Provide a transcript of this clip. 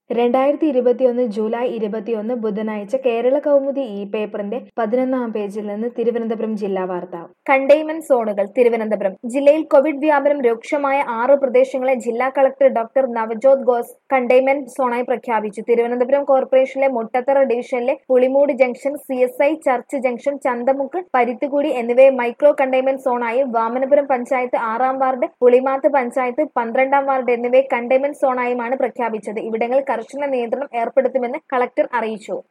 രണ്ടായിരത്തി ഇരുപത്തിയൊന്ന് ജൂലൈ ഇരുപത്തിയൊന്ന് ബുധനാഴ്ച കേരള കൗമുദി ഇ പേപ്പറിന്റെ പതിനൊന്നാം പേജിൽ നിന്ന് തിരുവനന്തപുരം ജില്ലാ വാർത്ത കണ്ടെയ്ൻമെന്റ് സോണുകൾ തിരുവനന്തപുരം ജില്ലയിൽ കോവിഡ് വ്യാപനം രൂക്ഷമായ ആറ് പ്രദേശങ്ങളെ ജില്ലാ collector doctor Navjot Khosa containment സോണായി പ്രഖ്യാപിച്ചു തിരുവനന്തപുരം കോർപ്പറേഷനിലെ മുട്ടത്തറ ഡിവിഷനിലെ Pulimoodu junction C S I church junction Chanthamukku Paruthikkudi എന്നിവയെ മൈക്രോ കണ്ടെയ്ൻമെന്റ് സോണായും വാമനപുരം പഞ്ചായത്ത് ആറാം വാർഡ് പുളിമാത്ത് പഞ്ചായത്ത് പന്ത്രണ്ടാം വാർഡ് എന്നിവയെ കണ്ടെയ്ൻമെന്റ് സോണായുമാണ് പ്രഖ്യാപിച്ചത് ഇവിടങ്ങളിൽ കർശന നിയന്ത്രണം ഏർപ്പെടുത്തുമെന്ന് കളക്ടർ അറിയിച്ചു